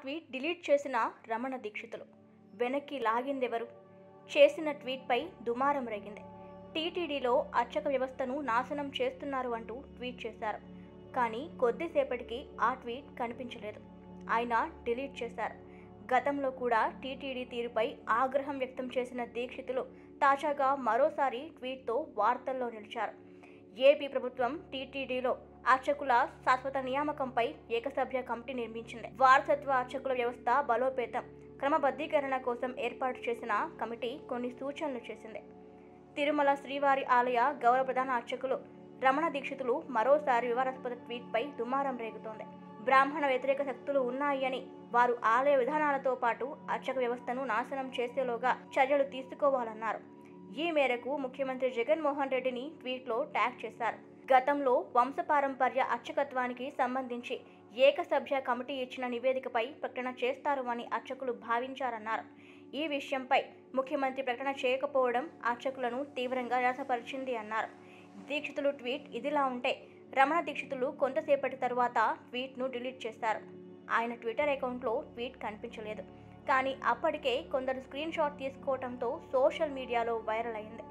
tweet delete చేసిన రమణ దీక్షితులు వెనక్కి లాగిందెవరు చేసిన ట్వీట్పై దుమారం రేగింది టీటీడీలో అర్చక వ్యవస్థను నాశనం చేస్తున్నారు అంటూ ట్వీట్ చేశారు కానీ కొద్దిసేపటికి ఆ ట్వీట్ కనిపించలేదు ఆయన డిలీట్ చేశారు గతంలో కూడా టీటీడీ తీరుపై ఆగ్రహం వ్యక్తం చేసిన దీక్షితులు తాజాగా మరోసారి ట్వీట్తో వార్తల్లో నిలిచారు ఏపీ ప్రభుత్వం టీటీడీలో అర్చకుల శాశ్వత నియామకంపై ఏకసభ్య కమిటీ నిర్మించింది వారసత్వ అర్చకుల వ్యవస్థ బలోపేతం క్రమబద్ధీకరణ కోసం ఏర్పాటు చేసిన కమిటీ కొన్ని సూచనలు చేసింది తిరుమల శ్రీవారి ఆలయ గౌరవ ప్రధాన అర్చకులు రమణ దీక్షితులు మరోసారి వివాదాస్పద ట్వీట్పై దుమారం రేగుతోంది బ్రాహ్మణ వ్యతిరేక శక్తులు ఉన్నాయి అని వారు ఆలయ విధానాలతో పాటు అర్చక వ్యవస్థను నాశనం చేసేలోగా చర్యలు తీసుకోవాలన్నారు ఈ మేరకు ముఖ్యమంత్రి జగన్మోహన్ రెడ్డిని ట్వీట్లో ట్యాగ్ చేశారు గతంలో వంశపారంపర్య అర్చకత్వానికి సంబంధించి ఏకసభ్య కమిటీ ఇచ్చిన నివేదికపై ప్రకటన చేస్తారు అని అర్చకులు భావించారన్నారు ఈ విషయంపై ముఖ్యమంత్రి ప్రకటన చేయకపోవడం అర్చకులను తీవ్రంగా నిరాశపరిచింది అన్నారు దీక్షితులు ట్వీట్ ఇదిలా ఉంటే రమణ దీక్షితులు కొంతసేపటి తరువాత ట్వీట్ను డిలీట్ చేశారు ఆయన ట్విట్టర్ అకౌంట్లో ట్వీట్ కనిపించలేదు కానీ అప్పటికే కొందరు స్క్రీన్ షాట్ తీసుకోవడంతో సోషల్ మీడియాలో వైరల్ అయింది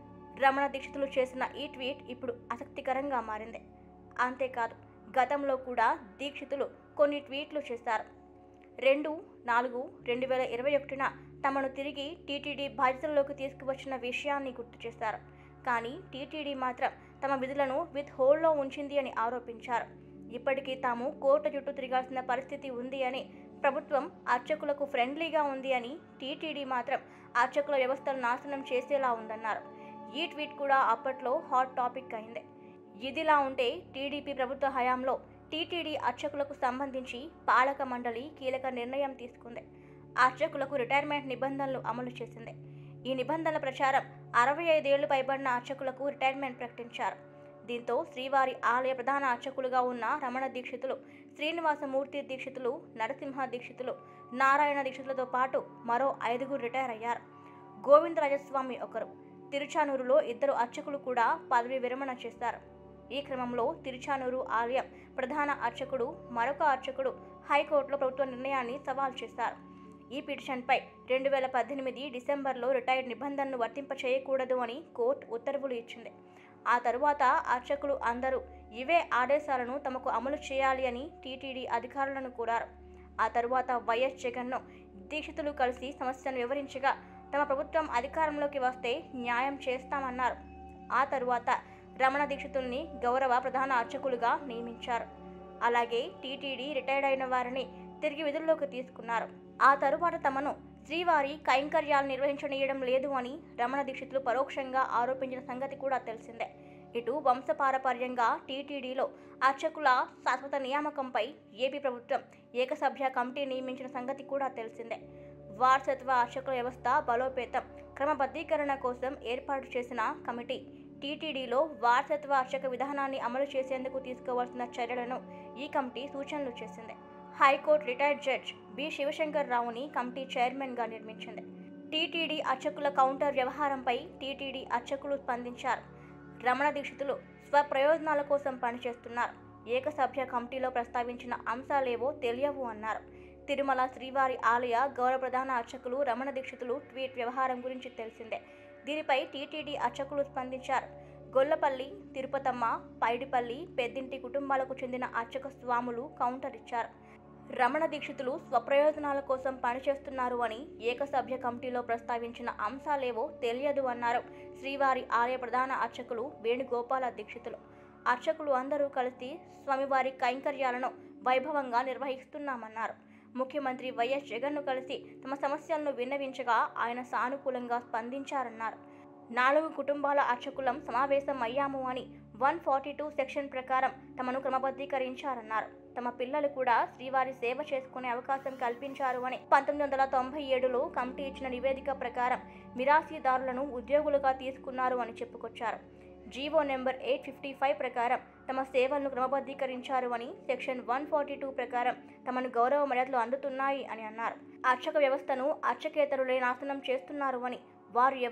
రమణ దీక్షితులు చేసిన ఈ ట్వీట్ ఇప్పుడు ఆసక్తికరంగా మారింది అంతేకాదు గతంలో కూడా దీక్షితులు కొన్ని ట్వీట్లు చేశారు రెండు నాలుగు రెండు వేల ఇరవై ఒకటిన తమను తిరిగి టీటీడీ బాధ్యతల్లోకి తీసుకువచ్చిన విషయాన్ని గుర్తు చేశారు కానీ టీటీడీ మాత్రం తమ విధులను విత్ హోల్డ్లో ఉంచింది అని ఆరోపించారు ఇప్పటికీ తాము కోర్టు చుట్టూ తిరగాల్సిన పరిస్థితి ఉంది అని ప్రభుత్వం అర్చకులకు ఫ్రెండ్లీగా ఉంది అని టీటీడీ మాత్రం అర్చకుల వ్యవస్థను నాశనం చేసేలా ఉందన్నారు ఈ ట్వీట్ కూడా అప్పట్లో హాట్ టాపిక్ అయింది ఇదిలా ఉంటే టీడీపీ ప్రభుత్వ హయాంలో టీటీడీ అర్చకులకు సంబంధించి పాలక మండలి కీలక నిర్ణయం తీసుకుంది అర్చకులకు రిటైర్మెంట్ నిబంధనలు అమలు చేసింది ఈ నిబంధనల ప్రచారం అరవై ఐదేళ్లు పైబడిన అర్చకులకు రిటైర్మెంట్ ప్రకటించారు దీంతో శ్రీవారి ఆలయ ప్రధాన అర్చకులుగా ఉన్న రమణ దీక్షితులు శ్రీనివాసమూర్తి దీక్షితులు నరసింహ దీక్షితులు నారాయణ దీక్షితులతో పాటు మరో ఐదుగురు రిటైర్ అయ్యారు గోవిందరాజస్వామి ఒకరు తిరుచానూరులో ఇద్దరు అర్చకులు కూడా పదవి విరమణ చేశారు ఈ క్రమంలో తిరుచానూరు ఆలయం ప్రధాన అర్చకుడు మరొక అర్చకుడు హైకోర్టులో ప్రభుత్వ నిర్ణయాన్ని సవాల్ చేశారు ఈ పిటిషన్పై రెండు వేల పద్దెనిమిది డిసెంబర్లో రిటైర్డ్ నిబంధనను వర్తింపచేయకూడదు అని కోర్టు ఉత్తర్వులు ఇచ్చింది ఆ తరువాత అర్చకులు అందరూ ఇవే ఆదేశాలను తమకు అమలు చేయాలి అని టీటీడీ అధికారులను కోరారు ఆ తరువాత వైఎస్ జగన్ను దీక్షితులు కలిసి సమస్యను వివరించగా తమ ప్రభుత్వం అధికారంలోకి వస్తే న్యాయం చేస్తామన్నారు ఆ తరువాత రమణ దీక్షితుల్ని గౌరవ ప్రధాన అర్చకులుగా నియమించారు అలాగే టీటీడీ రిటైర్డ్ అయిన వారిని తిరిగి విధుల్లోకి తీసుకున్నారు ఆ తరువాత తమను శ్రీవారి కైంకర్యాలు నిర్వహించనీయడం లేదు అని రమణ దీక్షితులు పరోక్షంగా ఆరోపించిన సంగతి కూడా తెలిసిందే ఇటు వంశపారపర్యంగా టీటీడీలో అర్చకుల శాశ్వత నియామకంపై ఏపీ ప్రభుత్వం ఏకసభ్య కమిటీ నియమించిన సంగతి కూడా తెలిసిందే వారసత్వ అర్చకుల వ్యవస్థ బలోపేతం క్రమబద్ధీకరణ కోసం ఏర్పాటు చేసిన కమిటీ టీటీడీలో వారసత్వ అర్చక విధానాన్ని అమలు చేసేందుకు తీసుకోవాల్సిన చర్యలను ఈ కమిటీ సూచనలు చేసింది high court retired judge B Sivashankar రావుని కమిటీ చైర్మన్గా నిర్మించింది టీటీడీ అర్చకుల కౌంటర్ వ్యవహారంపై టీటీడీ అర్చకులు స్పందించారు రమణ దీక్షితులు స్వప్రయోజనాల కోసం పనిచేస్తున్నారు ఏకసభ్య కమిటీలో ప్రస్తావించిన అంశాలేవో తెలియవు అన్నారు తిరుమల శ్రీవారి ఆలయ గౌరవ ప్రధాన అర్చకులు రమణ దీక్షితులు ట్వీట్ వ్యవహారం గురించి తెలిసిందే దీనిపై టీటీడీ అర్చకులు స్పందించారు గొల్లపల్లి తిరుపతమ్మ పైడిపల్లి పెద్దింటి కుటుంబాలకు చెందిన అర్చక స్వాములు కౌంటర్ ఇచ్చారు రమణ దీక్షితులు స్వప్రయోజనాల కోసం పనిచేస్తున్నారు అని ఏకసభ్య కమిటీలో ప్రస్తావించిన అంశాలేవో తెలియదు అన్నారు శ్రీవారి ఆలయ ప్రధాన అర్చకులు వేణుగోపాల దీక్షితులు అర్చకులు అందరూ కలిసి స్వామివారి కైంకర్యాలను వైభవంగా నిర్వహిస్తున్నామన్నారు ముఖ్యమంత్రి వైఎస్ జగన్ను కలిసి తమ సమస్యలను విన్నవించగా ఆయన సానుకూలంగా స్పందించారన్నారు నాలుగు కుటుంబాల అర్చకులం సమావేశం అయ్యాము అని వన్ ఫార్టీ టూ సెక్షన్ ప్రకారం తమను క్రమబద్ధీకరించారన్నారు తమ పిల్లలు కూడా శ్రీవారి సేవ చేసుకునే అవకాశం కల్పించారు అని పంతొమ్మిది వందల తొంభై ఏడులో కమిటీ ఇచ్చిన నివేదిక ప్రకారం మిరాసీదారులను ఉద్యోగులుగా తీసుకున్నారు అని చెప్పుకొచ్చారు GO number eight fifty five ప్రకారం తమ సేవలను క్రమబద్ధీకరించారు అని సెక్షన్ వన్ ఫార్టీ టూ ప్రకారం తమను గౌరవ మర్యాదలు అందుతున్నాయి అని అన్నారు అర్చక వ్యవస్థను అర్చకేతరులే నాశనం చేస్తున్నారు అని వారు ఎవరో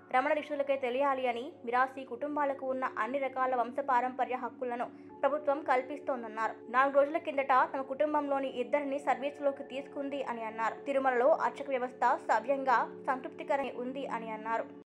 రమణ దీక్షితులకే తెలియాలి అని మిరాసి కుటుంబాలకు ఉన్న అన్ని రకాల వంశపారంపర్య హక్కులను ప్రభుత్వం కల్పిస్తోందన్నారు నాలుగు రోజుల కిందట తమ కుటుంబంలోని ఇద్దరిని సర్వీసులోకి తీసుకుంది అని అన్నారు తిరుమలలో అర్చక వ్యవస్థ సవ్యంగా సంతృప్తికరంగా ఉంది అని అన్నారు